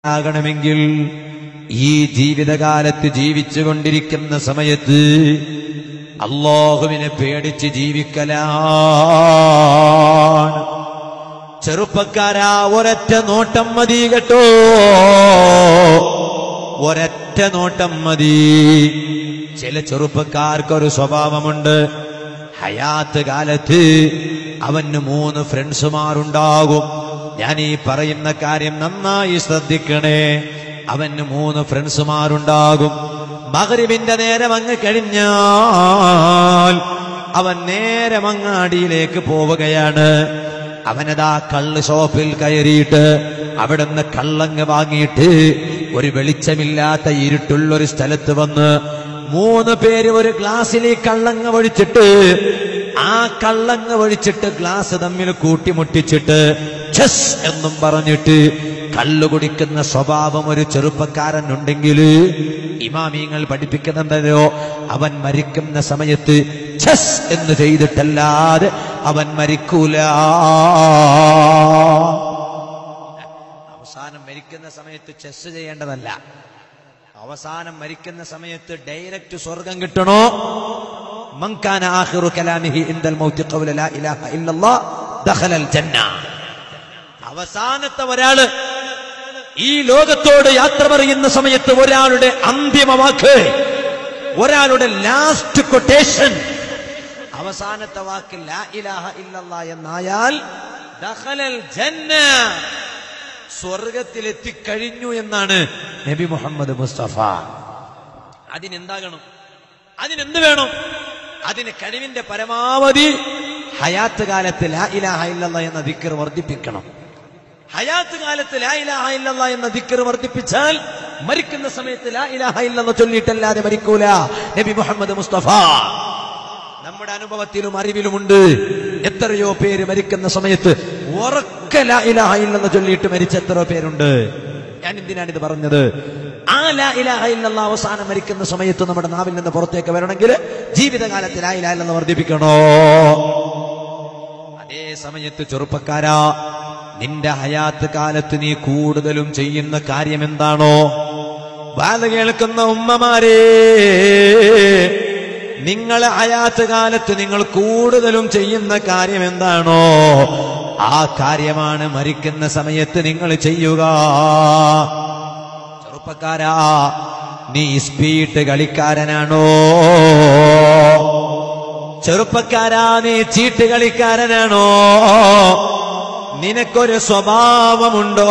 ആകണമെങ്കിൽ ഈ ജീവിതകാലത്ത് ജീവിച്ചുകൊണ്ടിരിക്കുന്ന സമയത്ത് അള്ളാഹുവിനെ പേടിച്ച് ജീവിക്കലാണ് ചെറുപ്പക്കാരാ ഒരൊറ്റ നോട്ടം മതി കേട്ടോ ഒരൊറ്റ നോട്ടം മതി ചില ചെറുപ്പക്കാർക്കൊരു സ്വഭാവമുണ്ട് ഹയാത്ത് കാലത്ത് അവന് മൂന്ന് ഫ്രണ്ട്സുമാരുണ്ടാകും ഞാൻ ഈ പറയുന്ന കാര്യം നന്നായി ശ്രദ്ധിക്കണേ അവന് മൂന്ന് ഫ്രണ്ട്സുമാരുണ്ടാകും മകരിവിന്റെ നേരം അങ്ങ് കഴിഞ്ഞാൽ അവൻ നേരെ മങ്ങാടിയിലേക്ക് പോവുകയാണ് അവനതാ കള്ള് ഷോപ്പിൽ കയറിയിട്ട് അവിടുന്ന് കള്ളങ്ങ് വാങ്ങിയിട്ട് ഒരു വെളിച്ചമില്ലാത്ത ഇരുട്ടുള്ള ഒരു സ്ഥലത്ത് വന്ന് മൂന്ന് പേര് ഒരു ഗ്ലാസ്സിൽ ഈ കള്ളങ്ങ് ഒഴിച്ചിട്ട് ആ കള്ളങ്ങ് ഒഴിച്ചിട്ട് ഗ്ലാസ് തമ്മിൽ കൂട്ടിമുട്ടിച്ചിട്ട് ചെസ് എന്നും പറഞ്ഞിട്ട് കള്ളു കുടിക്കുന്ന സ്വഭാവം ഒരു ചെറുപ്പക്കാരനുണ്ടെങ്കിൽ ഇമാമിയങ്ങൾ പഠിപ്പിക്കുന്നുണ്ടല്ലോ അവൻ മരിക്കുന്ന സമയത്ത് ചെസ് എന്ന് ചെയ്തിട്ടല്ലാതെ അവൻ മരിക്കൂല അവസാനം മരിക്കുന്ന സമയത്ത് ചെസ് ചെയ്യേണ്ടതല്ല അവസാനം മരിക്കുന്ന സമയത്ത് ഡയറക്റ്റ് സ്വർഗം കിട്ടണോ മങ്കാന ആഖിറു കലാമിഹി ഇൻദൽ മൗത്തി ഖൗല ലാ ഇലാഹ ഇല്ലല്ലാഹ് ദഖലൽ ജന്ന അവസാനത്തെ ഒരാള് ഈ ലോകത്തോട് യാത്ര പറയുന്ന സമയത്ത് ഒരാളുടെ അന്തിമ വാക്ക് ഒരാളുടെ ലാസ്റ്റ് കൊട്ടേഷൻ അവസാനത്തെ വാക്ക് ലാ ഇലാഹ ഇല്ലല്ലാ എന്നായാൽ ദഖലൽ ജന്ന സ്വർഗത്തിലെത്തിക്കഴിഞ്ഞു എന്നാണ് നബി മുഹമ്മദ് മുസ്തഫ അതിനെന്താകണം അതിനെന്ത് വേണം അതിന് കഴിവിന്റെ പരമാവധി ഹയാത്ത് കാലത്ത് ലാ ഇലാഹ ഇല്ലല്ലാ എന്ന ദിക്കർ വർദ്ധിപ്പിക്കണം ഹയാത്ത് കാലത്ത് ലാ ഇലാഹ ഇല്ലല്ലാ എന്ന ദിക്കർ വർദ്ധിപ്പിച്ചാൽ മരിക്കുന്ന സമയത്ത് ലാ ഇലാഹ ഇല്ലെന്ന് ചൊല്ലിയിട്ടല്ലാതെ മരിക്കൂല നബി മുഹമ്മദ് മുസ്തഫ നമ്മുടെ അനുഭവത്തിലും അറിവിലുമുണ്ട് എത്രയോ പേര് മരിക്കുന്ന സമയത്ത് ഉറക്ക ലാ ഇലാഹ ഇല്ലെന്ന് ചൊല്ലിയിട്ട് മരിച്ച എത്രയോ പേരുണ്ട് ഞാൻ എന്തിനാണ് ഇത് പറഞ്ഞത് ആ ലാ ഇലാഹ ഇല്ലല്ല അവസാനം മരിക്കുന്ന സമയത്ത് നമ്മുടെ നാവിൽ നിന്ന് പുറത്തേക്ക് വരണമെങ്കിൽ ജീവിതകാലത്ത് ലാ ഇലാഹ ഇല്ലെന്ന് വർദ്ധിപ്പിക്കണോ അതേ സമയത്ത് ചെറുപ്പക്കാരാ നിന്റെ ഹയാത്ത് കാലത്ത് നീ കൂടുതലും ചെയ്യുന്ന കാര്യം എന്താണോ ബാധ കേൾക്കുന്ന ഉമ്മമാരേ നിങ്ങൾ ഹയാത്ത് കാലത്ത് നിങ്ങൾ കൂടുതലും ചെയ്യുന്ന കാര്യം എന്താണോ ആ കാര്യമാണ് മരിക്കുന്ന സമയത്ത് നിങ്ങൾ ചെയ്യുക ചെറുപ്പക്കാരാ നീ സ്പീഡ് കളിക്കാരനാണോ ചെറുപ്പക്കാരാ നീ ചീട്ട് കളിക്കാരനാണോ നിനക്കൊരു സ്വഭാവമുണ്ടോ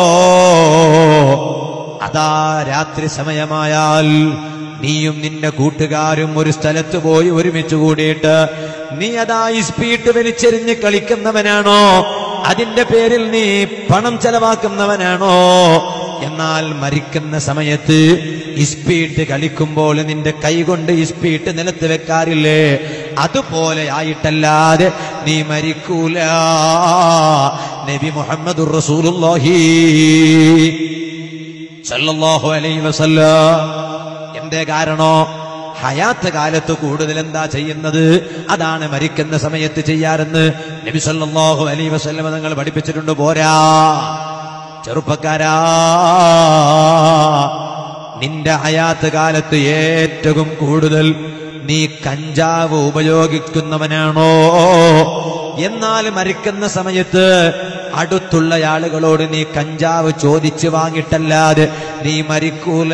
അതാ രാത്രി സമയമായാൽ നീയും നിന്റെ കൂട്ടുകാരും ഒരു സ്ഥലത്ത് പോയി ഒരുമിച്ച് കൂടിയിട്ട് നീ അതാ ഈ സ്പീഡ് വലിച്ചെറിഞ്ഞ് കളിക്കുന്നവനാണോ അതിന്റെ പേരിൽ നീ പണം ചെലവാക്കുന്നവനാണോ എന്നാൽ മരിക്കുന്ന സമയത്ത് ഇസ്പീട്ട് കളിക്കുമ്പോൾ നിന്റെ കൈകൊണ്ട് ഇസ്പീട്ട് നിലത്ത് വെക്കാറില്ലേ അതുപോലെ ആയിട്ടല്ലാതെ നീ മരിക്കൂല നബി മുഹമ്മദ് റസൂലുള്ളാഹി സല്ലല്ലാഹു അലൈഹി വസല്ലം എന്തേ കാരണോ ഹയാത്ത് കാലത്ത് കൂടുതൽ എന്താ ചെയ്യുന്നത് അതാണ് മരിക്കുന്ന സമയത്ത് ചെയ്യാറെന്ന് നബി സല്ലല്ലാഹു അലൈഹി വസല്ലം നിങ്ങൾ പഠിപ്പിച്ചിട്ടുണ്ട് പോരാ ചെറുപ്പക്കാരാ നിന്റെ ഹയാത്ത് കാലത്ത് ഏറ്റവും കൂടുതൽ നീ കഞ്ചാവ് ഉപയോഗിക്കുന്നവനാണോ എന്നാൽ മരിക്കുന്ന സമയത്ത് അടുത്തുള്ള ആളുകളോട് നീ കഞ്ചാവ് ചോദിച്ചു വാങ്ങിയിട്ടല്ലാതെ നീ മരിക്കൂല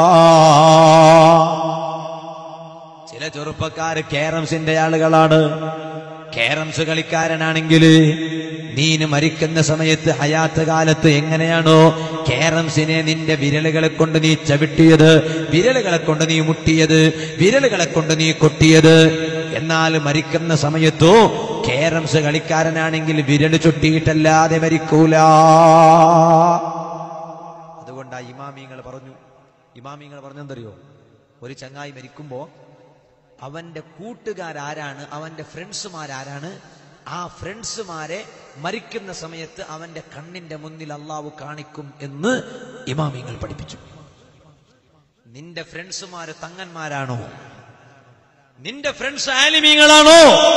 ചില ചെറുപ്പക്കാര് കേരംസിന്റെ ആളുകളാണ് കേരംസ് കളിക്കാരനാണെങ്കിൽ നീന് മരിക്കുന്ന സമയത്ത് ഹയാത്ത് കാലത്ത് എങ്ങനെയാണോ കേരംസിനെ നിന്റെ വിരലുകളെ കൊണ്ട് നീ ചവിട്ടിയത് വിരലുകളെ കൊണ്ട് നീ മുട്ടിയത് വിരലുകളെ കൊണ്ട് നീ കൊട്ടിയത് എന്നാൽ മരിക്കുന്ന സമയത്തോ കേരംസ് കളിക്കാരനാണെങ്കിൽ വിരല് ചുട്ടിയിട്ടല്ലാതെ മരിക്കൂല അതുകൊണ്ട് ആ ഇമാമിങ്ങൾ പറഞ്ഞു ഇമാമിങ്ങൾ പറഞ്ഞെന്തറിയോ ഒരു ചങ്ങായി മരിക്കുമ്പോ അവന്റെ കൂട്ടുകാരാരാണ് അവന്റെ ഫ്രണ്ട്സുമാരാരാണ് ആ ഫ്രണ്ട്സുമാരെ മരിക്കുന്ന സമയത്ത് അവന്റെ കണ്ണിന്റെ മുന്നിൽ അള്ളാഹു കാണിക്കും എന്ന് ഇമാമിങ്ങൾ പഠിപ്പിച്ചു നിന്റെ ഫ്രണ്ട്സുമാര് തങ്ങന്മാരാണോ നിന്റെ ഫ്രണ്ട്സ് ആലിമീങ്ങളാണോ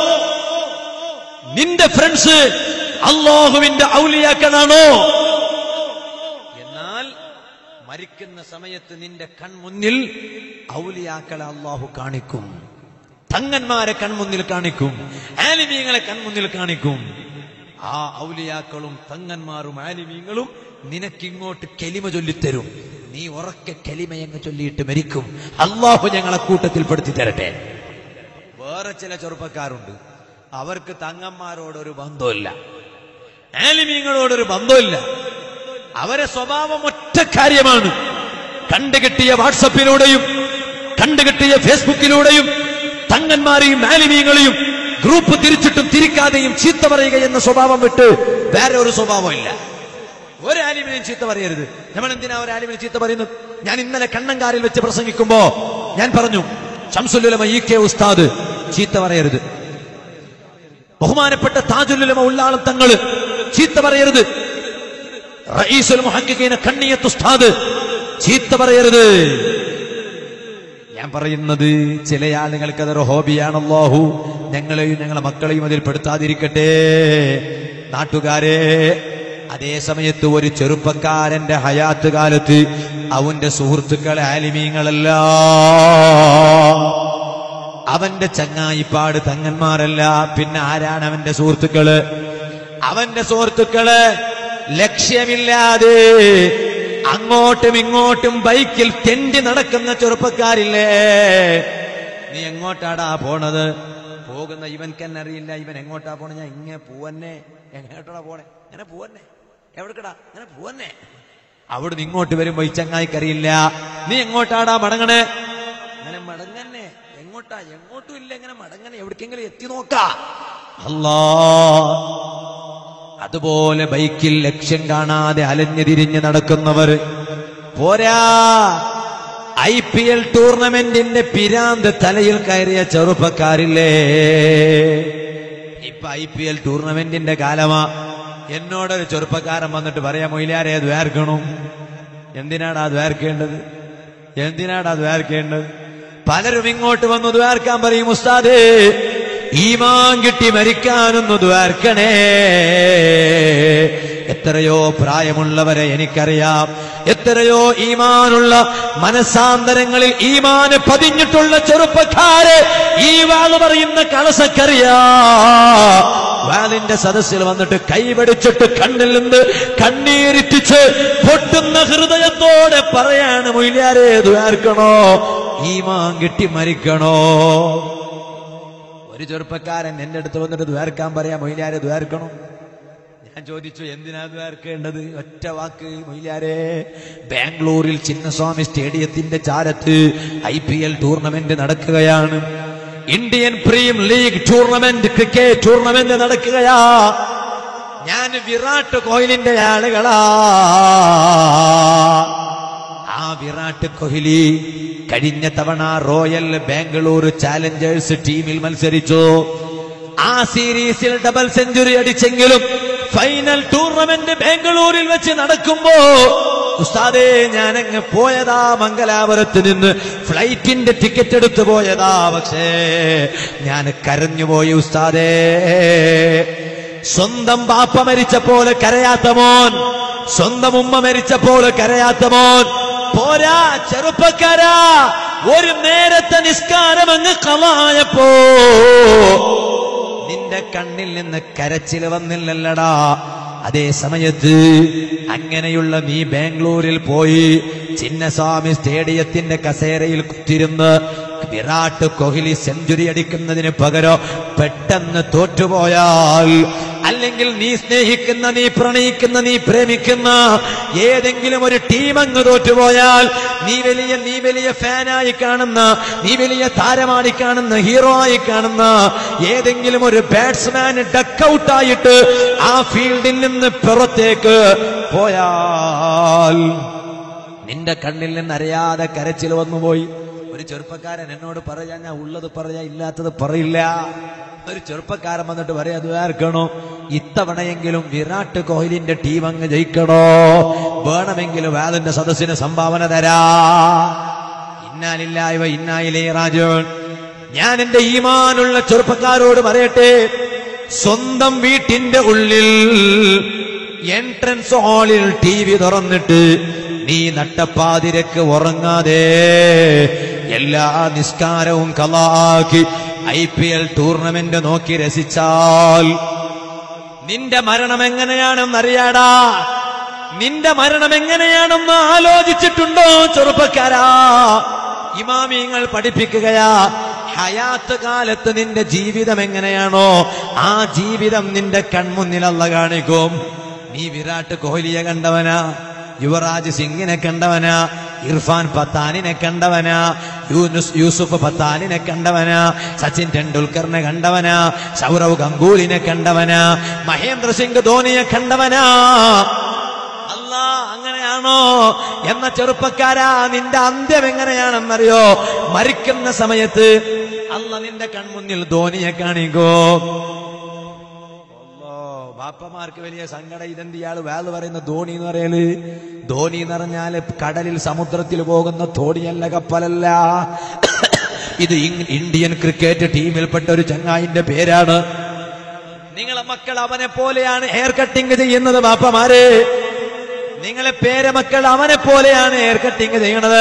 നിന്റെ ഫ്രണ്ട്സ് അള്ളാഹുവിന്റെ ഔലിയാക്കളാണോ എന്നാൽ മരിക്കുന്ന സമയത്ത് നിന്റെ കൺമുന്നിൽ ഔലിയാക്കളെ അള്ളാഹു കാണിക്കും തങ്ങന്മാരെ കൺമുന്നിൽ കാണിക്കും ആലിമീങ്ങളെ കൺമുന്നിൽ കാണിക്കും ആ ഔലിയാക്കളും തങ്ങന്മാരും ആലിമീങ്ങളും നിനക്കിങ്ങോട്ട് കെലിമ ചൊല്ലിത്തരും നീ ഉറക്കെ കെലിമയങ്ങ് ചൊല്ലിയിട്ട് മരിക്കും അള്ളാഹു ഞങ്ങളെ കൂട്ടത്തിൽ പെടുത്തി തരട്ടെ വേറെ ചില ചെറുപ്പക്കാരുണ്ട് അവർക്ക് തങ്ങന്മാരോടൊരു ബന്ധമില്ല ആലിമീങ്ങളോടൊരു ബന്ധമില്ല അവരെ സ്വഭാവം ഒറ്റ കാര്യമാണ് കണ്ടുകിട്ടിയ വാട്സപ്പിലൂടെയും കണ്ടുകിട്ടിയ ഫേസ്ബുക്കിലൂടെയും തങ്ങന്മാരെയും ആലിമീങ്ങളെയും ഗ്രൂപ്പ് തിരിച്ചിട്ടും തിരിക്കാതെയും ചീത്ത പറയുക എന്ന സ്വഭാവം വിട്ട് വേറെ ഒരു സ്വഭാവമില്ല ഒരു ആലിമിനെയും ചീത്ത പറയരുത് നമ്മൾ എന്തിനാ ഒരു ആലിമിനെ ചീത്ത പറയുന്നത് ഞാൻ ഇന്നലെ കണ്ണങ്കാരിൽ വെച്ച് പ്രസംഗിക്കുമ്പോ ഞാൻ പറഞ്ഞു ഷംസുല്ലുലമ ഇ കെ ഉസ്താദ് ചീത്ത പറയരുത് ബഹുമാനപ്പെട്ട താജുല്ലുലമ ഉള്ളാളം തങ്ങള് ചീത്ത പറയരുത് റഈസുൽ മുഹക്കിഖീന കണ്ണിയത്ത് ഉസ്താദ് ചീത്ത പറയരുത് ഞാൻ പറയുന്നത് ചില ആളുകൾക്ക് അതൊരു ഹോബിയാണല്ലോഹു ഞങ്ങളെയും ഞങ്ങളെ മക്കളെയും അതിൽ പെടുത്താതിരിക്കട്ടെ നാട്ടുകാരെ അതേ സമയത്ത് ഒരു ചെറുപ്പക്കാരന്റെ ഹയാത്ത് കാലത്ത് അവന്റെ സുഹൃത്തുക്കളെ ആലിമീങ്ങളല്ല അവന്റെ ചങ്ങായിപ്പാട് തങ്ങന്മാരല്ല പിന്നെ ആരാണ് അവന്റെ സുഹൃത്തുക്കള് അവന്റെ സുഹൃത്തുക്കള് ലക്ഷ്യമില്ലാതെ അങ്ങോട്ടും ഇങ്ങോട്ടും ബൈക്കിൽ തെണ്ടി നടക്കുന്ന ചെറുപ്പക്കാരില്ലേ നീ എങ്ങോട്ടാടാ പോണത് പോകുന്ന ഇവൻക്ക് തന്നെ അറിയില്ല ഇവൻ എങ്ങോട്ടാ പോണ ഞാൻ ഇങ്ങനെ പൂവന്നെ എങ്ങോട്ടാ പോണേ അങ്ങനെ പൂവന്നെ എവിടക്കടാ അങ്ങനെ പൂവന്നെ അവിടുന്ന് ഇങ്ങോട്ട് വരുമ്പോ ഈ ചങ്ങായിക്കറിയില്ല നീ എങ്ങോട്ടാടാ മടങ്ങണേ അങ്ങനെ മടങ്ങന്നെ എങ്ങോട്ടാ എങ്ങോട്ടും ഇല്ല എങ്ങനെ മടങ്ങനെ എവിടേക്കെങ്കിലും എത്തി നോക്കാ അല്ലാ അതുപോലെ ബൈക്കിൽ ലക്ഷ്യം കാണാതെ അലഞ്ഞു തിരിഞ്ഞ് നടക്കുന്നവർ പോരാ ഐ പി എൽ ടൂർണമെന്റിന്റെ പിരാന്ത് തലയിൽ കയറിയ ചെറുപ്പക്കാരില്ലേ ഇപ്പൊ ഐ പി എൽ ടൂർണമെന്റിന്റെ കാലമാ എന്നോടൊരു ചെറുപ്പക്കാരൻ വന്നിട്ട് പറയാം മൊയിലാരെ അത് വേർക്കണം എന്തിനാടാ അത് വേർക്കേണ്ടത് എന്തിനാടാ അത് വേർക്കേണ്ടത് പലരും ഇങ്ങോട്ട് വന്നു ദ്വാർക്കാൻ പറയും ഉസ്താദേ ഈമാൻ കിട്ടി മരിക്കാനൊന്നു ദ്വാർക്കണേ എത്രയോ പ്രായമുള്ളവരെ എനിക്കറിയാം എത്രയോ ഈമാനുള്ള മനസാന്തരങ്ങളിൽ ഈമാന് പതിഞ്ഞിട്ടുള്ള ചെറുപ്പക്കാരെ ഈ വാള് പറയുന്ന കളസക്കറിയാ വാലിന്റെ സദസ്സിൽ വന്നിട്ട് കൈവടിച്ചിട്ട് കണ്ണിൽ നിന്ന് കണ്ണീരിറ്റിച്ച് പൊട്ടുന്ന ഹൃദയത്തോടെ പറയാണ് മൊയിലാരെ ദ്വാർക്കണോ ഈമാൻ കിട്ടി മരിക്കണോ ഒരു ചെറുപ്പക്കാരൻ എന്റെ അടുത്ത് വന്നിട്ട് ദ്വാരക്കാൻ പറയാ മൊയിലാരെ ദ്വാരക്കണോ ഞാൻ ചോദിച്ചു എന്തിനാ ദ്വാരക്കേണ്ടത് ഒറ്റ വാക്ക് മൊയിലാരെ ബാംഗ്ലൂരിൽ ചിന്നസ്വാമി സ്റ്റേഡിയത്തിന്റെ ചാരത്ത് ഐ പി എൽ ടൂർണമെന്റ് നടക്കുകയാണ് Indian premier league tournament cricket tournament നടക്കുകയാ ഞാൻ വിരാട് കോഹ്ലിന്റെ ആളുകളാ ആ വിരാട് കോഹ്ലി കഴിഞ്ഞ തവണ റോയൽ ബാംഗ്ലൂർ ചാലഞ്ചേഴ്സ് ടീമിൽ മത്സരിച്ചു ആ സീരീസിൽ ഡബിൾ സെഞ്ചുറി അടിച്ചെങ്കിലും ഫൈനൽ ടൂർണമെന്റ് ബാംഗ്ലൂരിൽ വെച്ച് നടക്കുമ്പോ ഉസ്താദേ ഞാനങ്ങ് പോയതാ മംഗലാപുരത്ത് നിന്ന് ഫ്ലൈറ്റിന്റെ ടിക്കറ്റ് എടുത്തു പോയതാ പക്ഷേ ഞാൻ കരഞ്ഞുപോയി ഉസ്താദേ സ്വന്തം ബാപ്പ മരിച്ച പോലെ കരയാത്ത മോൻ സ്വന്തം ഉമ്മ മരിച്ച പോലെ കരയാത്ത മോൻ പോരാ ചെറുപ്പക്കാരാ ഒരു നേരത്തെ നിസ്കാരം അങ്ങ് കളായപ്പോ നിന്റെ കണ്ണിൽ നിന്ന് കരച്ചിൽ വന്നില്ലല്ലടാ അതേ സമയത്ത് അങ്ങനെയുള്ള നീ ബാംഗ്ലൂരിൽ പോയി ചിന്നസ്വാമി സ്റ്റേഡിയത്തിന്റെ കസേരയിൽ കുത്തിരുന്ന് വിരാട് കോഹ്ലി സെഞ്ചുറി അടിക്കുന്നതിന് പകരം പെട്ടെന്ന് തോറ്റുപോയാൽ അല്ലെങ്കിൽ നീ സ്നേഹിക്കുന്ന നീ പ്രണയിക്കുന്ന നീ പ്രേമിക്കുന്ന ഏതെങ്കിലും ഒരു ടീം അങ്ങ് തോറ്റുപോയാൽ നീ വലിയ നീ വലിയ ഫാനായി കാണുന്ന നീ വലിയ താരമായി കാണുന്ന ഹീറോ ആയി കാണുന്ന ഏതെങ്കിലും ഒരു ബാറ്റ്സ്മാൻ ഡക്കൌട്ടായിട്ട് ആ ഫീൽഡിൽ നിന്ന് പുറത്തേക്ക് പോയാൽ നിന്റെ കണ്ണിൽ നിന്ന് അറിയാതെ കരച്ചിൽ വന്നുപോയി ഒരു ചെറുപ്പക്കാരൻ എന്നോട് പറയാ ഞാൻ ഉള്ളത് പറയാ ഇല്ലാത്തത് പറയില്ല ഒരു ചെറുപ്പക്കാരൻ വന്നിട്ട് പറയാ അത് ആർക്കണോ ഇത്തവണയെങ്കിലും വിരാട് കോഹ്ലിന്റെ ടീം അങ്ങ് ജയിക്കണോ വേണമെങ്കിലും വേദന്റെ സദസ്സിന് സംഭാവന തരാ ഇന്നാലില്ലായവ ഇന്നായിലേ രാജൻ ഞാൻ എന്റെ ഈമാനുള്ള ചെറുപ്പക്കാരോട് പറയട്ടെ സ്വന്തം വീട്ടിന്റെ ഉള്ളിൽ എൻട്രൻസ് ഹാളിൽ ടി വി തുറന്നിട്ട് നീ നട്ടപ്പാതിരക്ക് ഉറങ്ങാതെ എല്ലാ നിസ്കാരവും കലാക്കി ഐ പി എൽ ടൂർണമെന്റ് നോക്കി രസിച്ചാൽ നിന്റെ മരണം എങ്ങനെയാണെന്നറിയാടാ നിന്റെ മരണം എങ്ങനെയാണെന്ന് ആലോചിച്ചിട്ടുണ്ടോ ചെറുപ്പക്കാരാ ഇമാമിങ്ങൾ പഠിപ്പിക്കുകയാ ഹയാത്ത് കാലത്ത് നിന്റെ ജീവിതം എങ്ങനെയാണോ ആ ജീവിതം നിന്റെ കൺമുന്നിലല്ല കാണിക്കും നീ വിരാട് കോഹ്ലിയെ കണ്ടവനാ യുവറാജ് സിംഗിനെ കണ്ടവനാ ഇർഫാൻ പത്താനിനെ കണ്ടവനാ യൂനുസ് യൂസുഫ് പത്താനിനെ കണ്ടവനാ സച്ചിൻ ടെണ്ടുൽക്കറിനെ കണ്ടവനാ സൗരവ് ഗംഗൂലിനെ കണ്ടവനാ മഹേന്ദ്ര സിംഗ് ധോണിയെ കണ്ടവനാ അല്ല അങ്ങനെയാണോ എന്ന ചെറുപ്പക്കാരാ നിന്റെ അന്ത്യം എങ്ങനെയാണെന്നറിയോ മരിക്കുന്ന സമയത്ത് അല്ല നിന്റെ കൺമുന്നിൽ ധോനിയെ കാണിക്കോ അല്ലോ, ബാപ്പമാർക്ക് വലിയ സങ്കടം ഇതെന്ത് ഇയാള് വേള് പറയുന്ന ധോണി എന്ന് പറയല് ധോണി എന്ന് പറഞ്ഞാല് കടലിൽ സമുദ്രത്തിൽ പോകുന്ന ധോണിയല്ല കപ്പലല്ല ഇത് ഇങ് ഇന്ത്യൻ ക്രിക്കറ്റ് ടീമിൽപ്പെട്ട ഒരു ചങ്ങായിന്റെ പേരാണ് നിങ്ങളെ മക്കൾ അവനെ പോലെയാണ് ഹെയർ കട്ടിങ് ചെയ്യുന്നത് ബാപ്പമാര് നിങ്ങളെ പേരമക്കൾ അവനെ പോലെയാണ് ഹെയർ കട്ടിങ് ചെയ്യണത്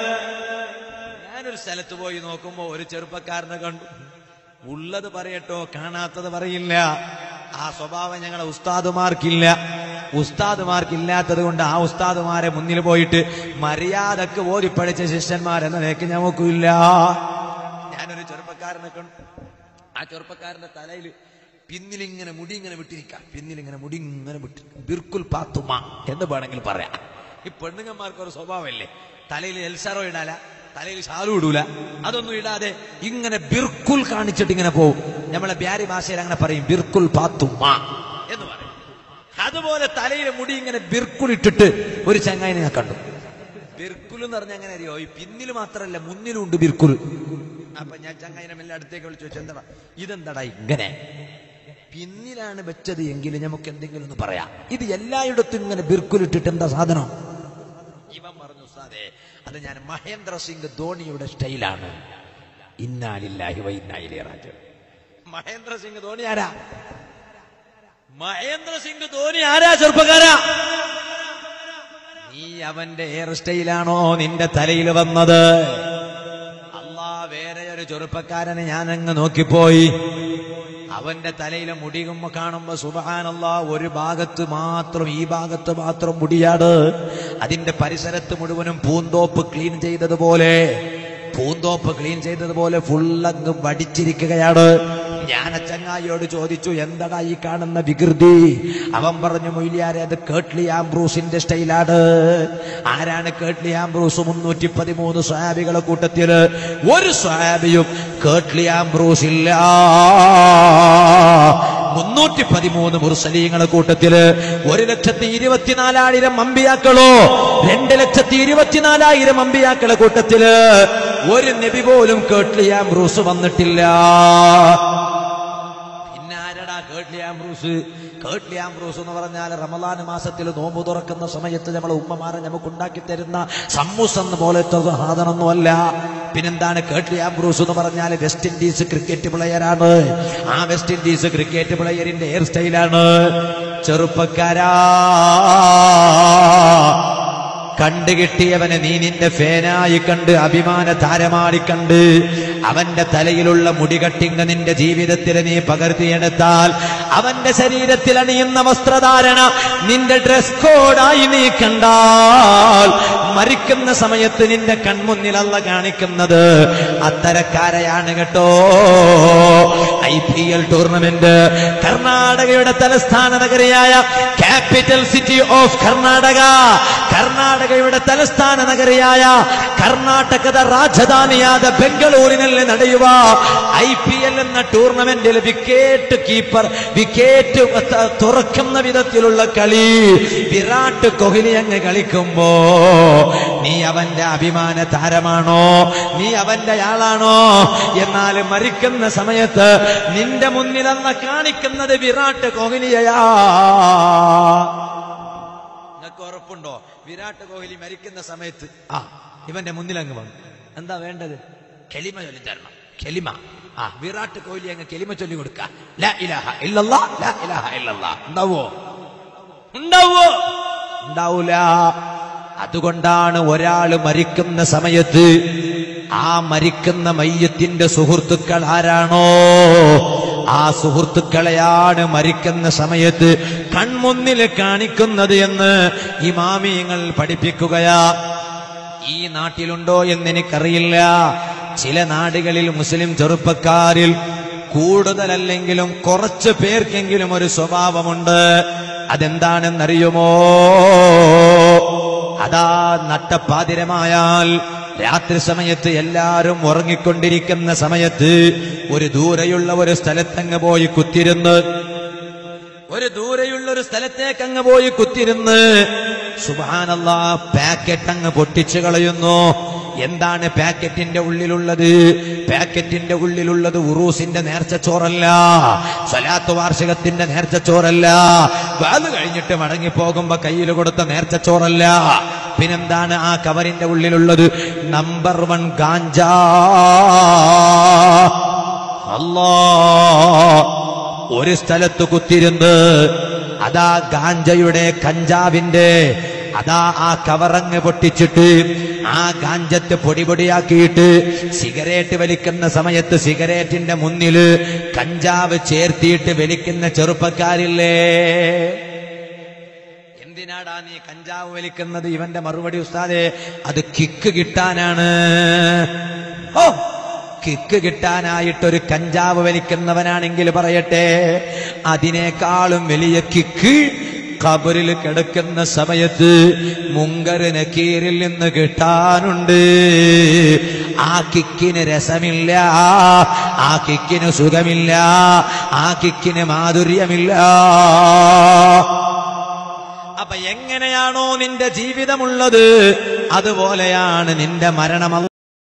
ഞാനൊരു സ്ഥലത്ത് പോയി നോക്കുമ്പോ ഒരു ചെറുപ്പക്കാരനെ കണ്ടു ഉള്ളത് പറയട്ടോ കാണാത്തത് പറയില്ല ആ സ്വഭാവം ഞങ്ങളെ ഉസ്താദുമാർക്കില്ല ഉസ്താദുമാർക്കില്ലാത്തത് കൊണ്ട് ആ ഉസ്താദുമാരെ മുന്നിൽ പോയിട്ട് മര്യാദക്ക് ഓടിപ്പടിച്ച ശിഷ്യന്മാരെന്ന നിലയ്ക്ക് ഞങ്ങൾക്കില്ല ഞാനൊരു ചെറുപ്പക്കാരനെ കണ്ടു ആ ചെറുപ്പക്കാരന്റെ തലയിൽ പിന്നിലിങ്ങനെ മുടി ഇങ്ങനെ വിട്ടിരിക്കാം പിന്നിലിങ്ങനെ മുടി ഇങ്ങനെ വിട്ടി ബിർക്കുൽ പാത്തുമ എന്ന് വേണമെങ്കിൽ പറയാം ഈ പെണ്ണുങ്ങന്മാർക്ക് ഒരു സ്വഭാവമല്ലേ തലയിൽ എൽസാറോ ഇടാല തലയിൽ ഷാലും ഇടൂല അതൊന്നും ഇടാതെ ഇങ്ങനെ ബിർക്കുൽ കാണിച്ചിട്ട് ഇങ്ങനെ പോവും നമ്മളെ ബ്യാരി ഭാഷയിൽ അങ്ങനെ പറയും ബിർക്കുൽ പാത്തുമ എന്ന് പറയും അതുപോലെ തലയിലെ മുടി ഇങ്ങനെ ബിർക്കുൽ ഇട്ടിട്ട് ഒരു ചങ്ങായിനെ ഞാൻ കണ്ടു ബിർക്കുൽ എന്ന് പറഞ്ഞാൽ അങ്ങനെ അറിയോ ഈ പിന്നിൽ മാത്രമല്ല മുന്നിലും ഉണ്ട് ബിർക്കുൽ അപ്പൊ ഞാൻ ചങ്ങായിനെ മെല്ലെ അടുത്തേക്ക് വിളിച്ചു വെച്ചു എന്താടാ ഇതെന്താടാ ഇങ്ങനെ പിന്നിലാണ് വെച്ചത് എങ്കിൽ നമുക്ക് എന്തെങ്കിലും ഒന്ന് പറയാം ഇത് എല്ലായിടത്തും ഇങ്ങനെ ബിർക്കുലിട്ടിട്ട് എന്താ സാധനം ഇവൻ പറഞ്ഞു സാധേ അത് ഞാൻ മഹേന്ദ്ര സിംഗ് ധോണിയുടെ സ്റ്റൈലാണ് ഇന്നാലില്ലാഹി വ ഇന്നാ ഇലൈഹി റാജിഊൻ മഹേന്ദ്ര സിംഗ് ധോണി ആരാ മഹേന്ദ്ര സിംഗ് ധോണി ആരാ ചെറുപ്പക്കാരാ നീ അവന്റെ ഹെയർ സ്റ്റൈലാണോ നിന്റെ തലയിൽ വന്നത് അല്ലാ വേറെ ഒരു ചെറുപ്പക്കാരനെ ഞാൻ അങ്ങ് നോക്കിപ്പോയി അവന്റെ തലയിലെ മുടികുമ്പോ കാണുമ്പോ സുബഹാനല്ല ഒരു ഭാഗത്ത് മാത്രം ഈ ഭാഗത്ത് മാത്രം മുടിയാട് അതിന്റെ പരിസരത്ത് മുഴുവനും പൂന്തോപ്പ് ക്ലീൻ ചെയ്തതുപോലെ പൂന്തോപ്പ് ക്ലീൻ ചെയ്തതുപോലെ ഫുള്ളങ്ങ് വടിച്ചിരിക്കുകയാണ് ഞാൻ ആ ചങ്ങായിയോട് ചോദിച്ചു എന്തടാ ഈ കാണുന്ന വികൃതി അവൻ പറഞ്ഞു മൊയ്ലിയാരെ അത് കേട്ട്ലി ആംബ്രൂസിന്റെ സ്റ്റൈലാണ് ആരാണ് കേട്ട്ലി ആംബ്രൂസ് മുന്നൂറ്റി പതിമൂന്ന് സ്വാബികളെ കൂട്ടത്തില് ഒരു സ്വാബിയും കേട്ട്ലി ആംബ്രൂസ് ഇല്ല മുന്നൂറ്റി പതിമൂന്ന് മുർസലീങ്ങളെ കൂട്ടത്തില് ഒരു ലക്ഷത്തി ഇരുപത്തിനാലായിരം അമ്പിയാക്കളോ രണ്ട് ലക്ഷത്തി ഇരുപത്തിനാലായിരം അമ്പിയാക്കളെ കൂട്ടത്തില് ഒരു നബി പോലും കേട്ട്ലി ആംബ്രൂസ് വന്നിട്ടില്ല പിന്നെ ആരടാ കേട്ട്ലി ആംബ്രൂസ് കേട്ട്ലി ആംബ്രൂസ് എന്ന് പറഞ്ഞാൽ റമദാൻ മാസത്തിൽ നോമ്പ് തുറക്കുന്ന സമയത്ത് നമ്മളെ ഉമ്മമാരെ നമുക്ക് ഉണ്ടാക്കി തരുന്ന സമ്മൂസ് എന്ന പോലത്തെ സാധനമൊന്നുമല്ല പിന്നെന്താണ് കേട്ട്ലി ആംബ്രൂസ് എന്ന് പറഞ്ഞാൽ വെസ്റ്റ് ഇൻഡീസ് ക്രിക്കറ്റ് പ്ലെയറാണ് ആ വെസ്റ്റ് ഇൻഡീസ് ക്രിക്കറ്റ് പ്ലെയറിന്റെ ഹെയർ സ്റ്റൈലാണ് ചെറുപ്പക്കാരാ കണ്ടുകിട്ടിയവനെ നീ നിന്റെ ഫേനായി കണ്ട് അഭിമാന താരമാടി കണ്ട് അവന്റെ തലയിലുള്ള മുടി കട്ടിങ് നിന്റെ ജീവിതത്തിൽ നീ പകർത്തിയെടുത്താൽ അവന്റെ ശരീരത്തിൽ അണിയുന്ന വസ്ത്രധാരണ നിന്റെ ഡ്രസ് കോഡായി നീ കണ്ടാൽ മരിക്കുന്ന സമയത്ത് നിന്റെ കൺമുന്നിലല്ല കാണിക്കുന്നത് അത്തരക്കാരെയാണ് കേട്ടോ ഐ പി എൽ ടൂർണമെന്റ് കർണാടകയുടെ തലസ്ഥാന നഗരിയായ ക്യാപിറ്റൽ സിറ്റി ഓഫ് കർണാടക കർണാടകയുടെ തലസ്ഥാന നഗരിയായ കർണാടകದ ರಾಜಧಾನಿಯಾದ ಬೆಂಗಳೂರಿನಲ್ಲಿ ನಡೆಯುವ ഐ പി എൽ എന്ന ടൂർണമെന്റിൽ വിക്കറ്റ് കീപ്പർ വിക്കറ്റ് തുറക്കുന്ന വിധത്തിലുള്ള കളി വിരാട് കോഹ്ലി അങ്ങ് കളിക്കുമ്പോ നീ അവന്റെ അഭിമാന താരമാണോ നീ അവന്റെ ആളാണോ എന്നാൽ മരിക്കുന്ന സമയത്ത് നിന്റെ മുന്നിലെന്ന കാണിക്കുന്നത് വിരാട് കോഹ്ലിയയാ നിങ്ങൾക്ക് ഉറപ്പുണ്ടോ വിരാട് കോഹ്ലി മരിക്കുന്ന സമയത്ത് ആ ഇവന്റെ മുന്നിൽ അങ്ങ് വന്നു എന്താ വേണ്ടത് കെലിമ ചൊല്ലി തരണം കെലിമ ആ വിരാട് കോഹ്ലി അങ്ങ് കെലിമ ചൊല്ലി കൊടുക്ക ലാ ഇലാഹ ഇല്ലല്ലാ ലാ ഇലാഹ ഇല്ലല്ലാ ഉണ്ടാവോ ഉണ്ടാവോ ഉണ്ടാവൂല അതുകൊണ്ടാണ് ഒരാൾ മരിക്കുന്ന സമയത്ത് ആ മരിക്കുന്ന മയ്യത്തിന്റെ സുഹൃത്തുക്കൾ ആരാണോ ആ സുഹൃത്തുക്കളെയാണ് മരിക്കുന്ന സമയത്ത് കൺമുന്നിൽ കാണിക്കുന്നത് എന്ന് ഇമാമിയങ്ങൾ പഠിപ്പിക്കുകയാ ഈ നാട്ടിലുണ്ടോ എന്ന് എനിക്കറിയില്ല ചില നാടുകളിൽ മുസ്ലിം ചെറുപ്പക്കാരിൽ കൂടുതലല്ലെങ്കിലും കുറച്ച് പേർക്കെങ്കിലും ഒരു സ്വഭാവമുണ്ട് അതെന്താണെന്നറിയുമോ അതാ നട്ടപ്പാതിരമായാൽ രാത്രി സമയത്ത് എല്ലാവരും ഉറങ്ങിക്കൊണ്ടിരിക്കുന്ന സമയത്ത് ഒരു ദൂരെയുള്ള ഒരു സ്ഥലത്തങ്ങ് പോയി കുത്തിരുന്ന് ഒരു ദൂരെയുള്ള ഒരു സ്ഥലത്തേക്ക് അങ്ങ് പോയി കുത്തിരുന്ന് സുബാനല്ല പാക്കറ്റ് അങ്ങ് പൊട്ടിച്ചു കളയുന്നു എന്താണ് പാക്കറ്റിന്റെ ഉള്ളിലുള്ളത് പാക്കറ്റിന്റെ ഉള്ളിലുള്ളത് ഉറൂസിന്റെ നേർച്ചച്ചോറല്ല സ്വലാത്ത് വാർഷികത്തിന്റെ നേർച്ചച്ചോറല്ല അത് കഴിഞ്ഞിട്ട് മടങ്ങി പോകുമ്പോ കയ്യിൽ കൊടുത്ത നേർച്ചച്ചോറല്ല പിന്നെന്താണ് ആ കവറിന്റെ ഉള്ളിലുള്ളത് നമ്പർ വൺ ഗാഞ്ചാ അല്ലാ ഒരു സ്ഥലത്ത് കുത്തിരുന്ന് അതാ ഗാഞ്ചയുടെ കഞ്ചാവിന്റെ അതാ ആ കവറങ്ങ് പൊട്ടിച്ചിട്ട് ആ ഗാഞ്ചത്ത് പൊടി പൊടിയാക്കിയിട്ട് സിഗരറ്റ് വലിക്കുന്ന സമയത്ത് സിഗരറ്റിന്റെ മുന്നില് കഞ്ചാവ് ചേർത്തിയിട്ട് വലിക്കുന്ന ചെറുപ്പക്കാരില്ലേ എന്തിനാടാ നീ കഞ്ചാവ് വലിക്കുന്നത് ഇവന്റെ മറുപടി ഉസ്താദെ അത് കിക്ക് കിട്ടാനാണ് ഓ കിക്ക് കിട്ടാനായിട്ടൊരു കഞ്ചാവ് വലിക്കുന്നവനാണെങ്കിൽ പറയട്ടെ അതിനേക്കാളും വലിയ കിക്ക് കബറിൽ കിടക്കുന്ന സമയത്ത് മുങ്കര് നക്കീരിൽ നിന്ന് കിട്ടാനുണ്ട് ആ കിക്കിന് രസമില്ല ആ കിക്കിന് സുഖമില്ല ആ കിക്കിന് മാധുര്യമില്ല അപ്പൊ എങ്ങനെയാണോ നിന്റെ ജീവിതമുള്ളത് അതുപോലെയാണ് നിന്റെ മരണം